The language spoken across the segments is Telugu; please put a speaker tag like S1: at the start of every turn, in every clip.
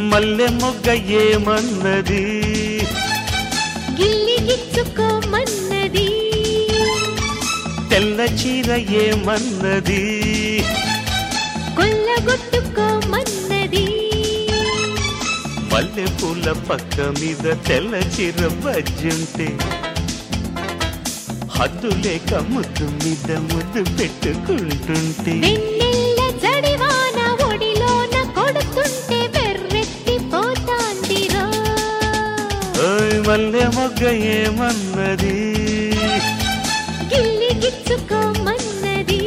S1: మల్లె మొగ్గ ఏమన్నది
S2: గిల్లి గిచ్చుకోమన్నది
S1: తెల్ల చీర ఏమన్నది
S2: కొల్లగొట్టుకోమన్నది
S1: మల్లె పూల పక్క మీద తెల్ల చీర బజ్జుంటే హద్దు లేక ముద్దు మీద ముద్దు పెట్టుకుంటుంటే
S2: వెన్నెల్ల జడివాన ఒడిలోన కొడుతుంటే వెర్రెత్తి పోతాందిరో
S1: ఓయ్ మల్లె మొగ్గ ఏమన్నది
S2: గిల్లి గిచ్చుకోమన్నది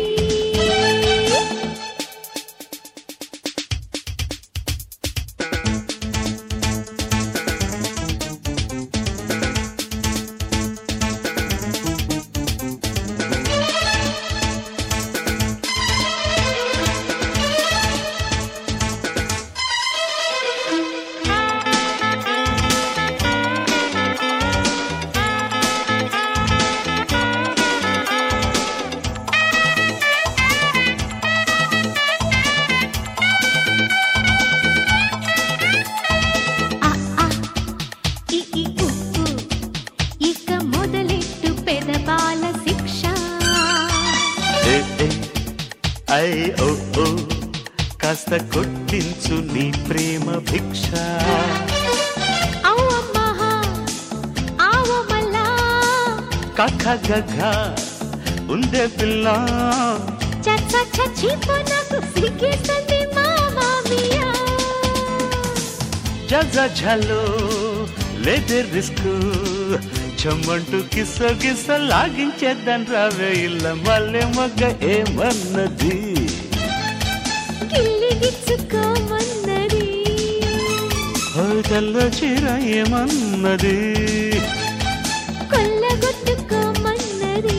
S2: ఆ ఆ ఇ ఇ ఉ ఉ ఇక మొదలెట్టు పెదబాల శిక్ష
S1: ఏ, ఏ, ఐ ఓ ఓ కాస్త కొట్టించు నీ ప్రేమ భిక్ష
S2: అవ్వమ్మహా ఆవమల్లా
S1: కఖ గఘ ఉందే పిల్ల
S2: చచ్చ చచ్చిపో నాకు సిగ్గేస్తుంది మామామియా
S1: జజ ఝలో లేదే రిస్క్ చెమ్మంటూ కిస కిస లాగించేద్దాం రావే ఇల్ల మల్లె మొగ్గ ఏమన్నది
S2: గిల్లి గిచ్చుకోమన్నది
S1: ఓ తెల్ల చీర ఏమన్నది
S2: కొల్లగొట్టుకోమన్నది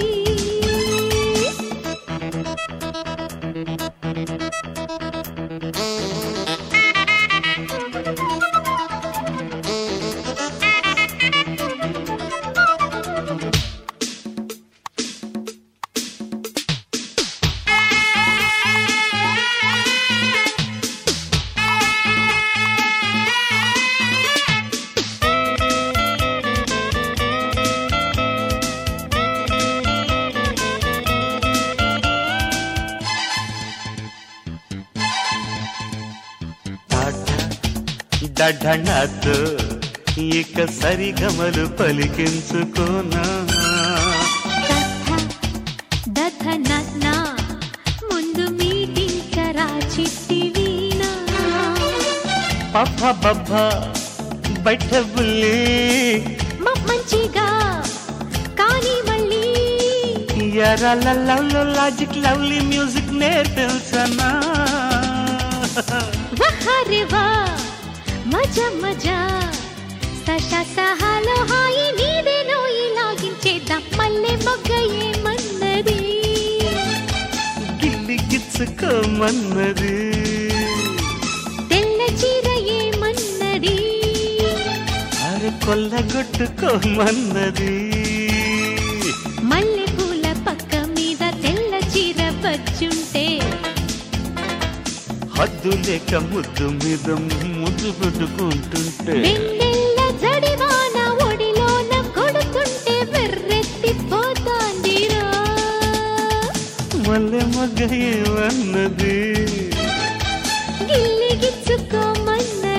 S1: డఢణతో ఇక సరిగమలు పలికించుకోనా
S2: దథ నథ ముందు మీటింగ్ కరా చిట్టి వీణా
S1: పప్ప బబ్బ బయట బుల్లి
S2: మ- మంచిగా కానీ మళ్ళీ
S1: ఎర్రల లవ్లో లాజిక్ లవ్లీ మ్యూజిక్ నేర్పించనా
S2: వహరివా మజా మజా సష సహాలో హాయి నీదేనో ఇలాగించేద్దాం మల్లె మొగ్గ ఏమన్నది
S1: గిల్లి గిచ్చుకోమన్నది
S2: తెల్ల చీర ఏమన్నది
S1: అరే కొల్లగొట్టుకోమన్నది
S2: మల్లె పూల పక్క మీద తెల్ల చీర వచ్చుంటే
S1: హద్దు లేక ముద్దు మీద ముద్దు పెట్టుకుంటుంటే
S2: వెన్నెల్ల జడివాన ఒడిలోన కొడుతుంటే వెర్రెత్తి పోతాందిరో
S1: మల్లె మొగ్గ ఏమన్నది
S2: గిల్లి గిచ్చుకోమన్నది